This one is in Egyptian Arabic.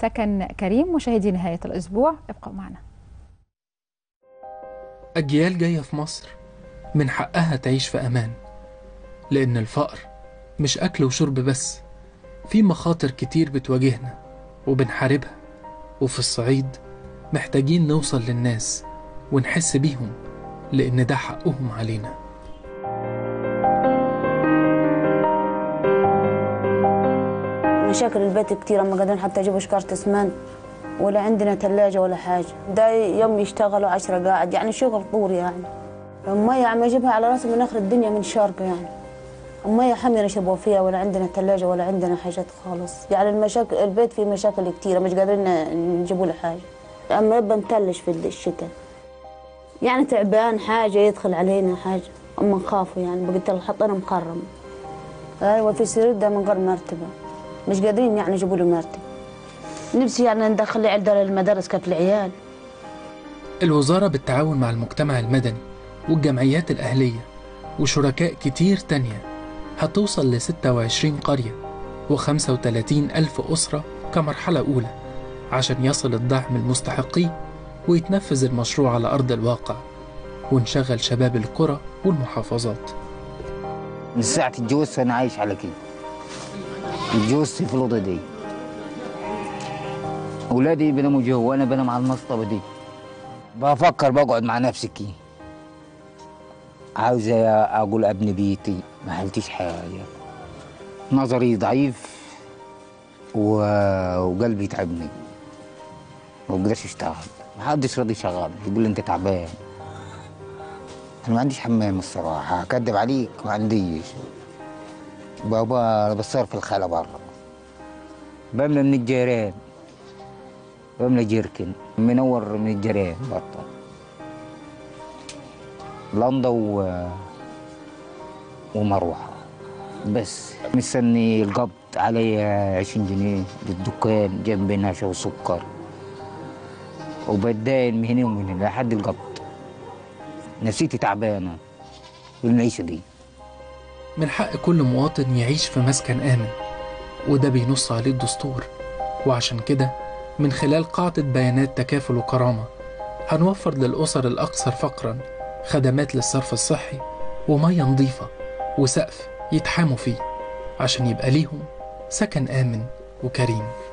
سكن كريم مشاهدي نهاية الأسبوع ابقوا معنا أجيال جاية في مصر من حقها تعيش في أمان لأن الفقر مش أكل وشرب بس في مخاطر كتير بتواجهنا وبنحاربها وفي الصعيد محتاجين نوصل للناس ونحس بيهم لأن ده حقهم علينا مشاكل البيت كتيرة ما قادرين حتى يجيبوا شكارة اسمنت ولا عندنا ثلاجة ولا حاجة ده يوم يشتغلوا عشرة قاعد يعني شغل طور يعني المية عم يجيبها على راسه من آخر الدنيا من شرقة يعني المية حامية نشربوا فيها ولا عندنا ثلاجة ولا عندنا حاجات خالص يعني المشاكل البيت فيه مشاكل كتيرة مش قادرين نجيبوا له حاجة أما يبقى متلش في الشتاء يعني تعبان حاجة يدخل علينا حاجة أما نخافوا يعني بقيت حطينا مخرم أيوة في سرير ده من غير مرتبة مش قادرين يعني يجيبوا له مرتب نفسي يعني ندخل عيال المدارس كيف العيال الوزارة بالتعاون مع المجتمع المدني والجمعيات الأهلية وشركاء كتير تانية هتوصل ل 26 قرية و35 ألف أسرة كمرحلة أولى عشان يصل الدعم المستحقين ويتنفذ المشروع على أرض الواقع ونشغل شباب القرى والمحافظات من ساعة الجوز أنا عايش على كده اتجوزت في الأوضة دي أولادي بناموا جوا وأنا بنام على المصطبة دي بفكر بقعد مع نفسي كي عاوز أقول أبني بيتي ما حلتش حاجة نظري ضعيف و... وقلبي تعبني ما بقدرش اشتغل ما حدش راضي يشغل يقول لي انت تعبان انا ما عنديش حمام الصراحه هكدب عليك ما عنديش بابا بصير في الخلا برا بملى من الجيران بملى جيركن منور من الجيران برضه لندا و... ومروحة بس مستني القبض عليا عشرين جنيه للدكان جنب نشا وسكر وبداين من هنا ومن هنا لحد القبض نفسيتي تعبانة بالمعيشة دي من حق كل مواطن يعيش في مسكن آمن وده بينص عليه الدستور وعشان كده من خلال قاعدة بيانات تكافل وكرامة هنوفر للأسر الأكثر فقرا خدمات للصرف الصحي ومية نظيفة وسقف يتحاموا فيه عشان يبقى ليهم سكن آمن وكريم